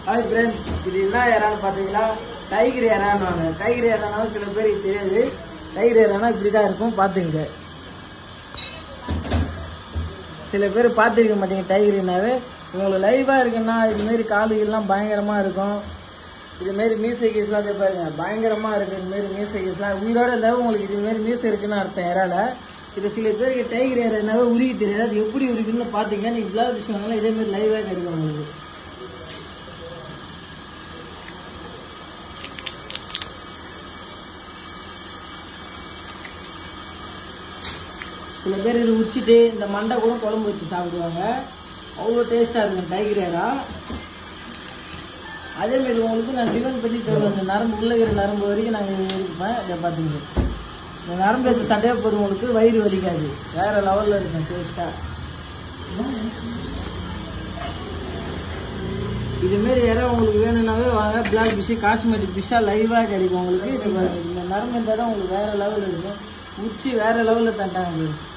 Hi friends இது என்ன இறான்னு பார்த்தீங்களா டைகர் இறான்னு டைகர் இறானா சில பேருக்கு தெரியாது டைகர் இறானா இப்படி தான் இருக்கும் பார்த்துங்க சில பேர் பார்த்துருக்க மாட்டீங்க டைகர்னாவே உங்களுக்கு லைவாக இருக்குன்னா இதுமாரி காலுகள்லாம் பயங்கரமாக இருக்கும் இதுமாரி மீசை கீஸ்லாம் இதை பாருங்க பயங்கரமாக இருக்கு இதுமாரி மீசை கீஸ்லாம் உயிரோட இருந்தால் உங்களுக்கு இதுமாரி மீசை இருக்குன்னு அர்த்தம் இறால இது சில பேருக்கு டைகர் இறானாவே உருகி தெரியாது அது எப்படி உரிக்குன்னு பார்த்தீங்க நீங்கள் பிளாக் விஷயம் இதேமாரி லைவாக கிடைக்கும் உங்களுக்கு சில பேர் இது உச்சிட்டு இந்த மண்டை கூட குழம்பு வச்சு சாப்பிடுவாங்க அவ்வளோ டேஸ்ட்டாக இருக்கும் டைகர் ஏரா அதே மாதிரி உங்களுக்கு நான் டிஃபன் பண்ணி தருவேன் இந்த நரம்பு உள்ள இருக்கிற நரம்பு வரைக்கும் நாங்கள் இருப்பேன் இதை பார்த்துங்க இந்த நரம்பு எடுத்து சட்டையாக போடுறவங்களுக்கு வயிறு வலிக்காது வேற லெவலில் இருக்கும் டேஸ்ட்டாக இதுமாரி யாரும் உங்களுக்கு வேணும்னாவே வாங்க பிளாக் ஃபிஷ்ஷு காஸ்மெட்டிக் ஃபிஷ்ஷாக லைவாக கிடைக்கும் உங்களுக்கு இது பாருங்க. இந்த நரம்பு இருந்தால் தான் உங்களுக்கு வேற லெவலில் இருக்கும் உச்சி வேற லெவலில் தட்டாங்க பாருங்க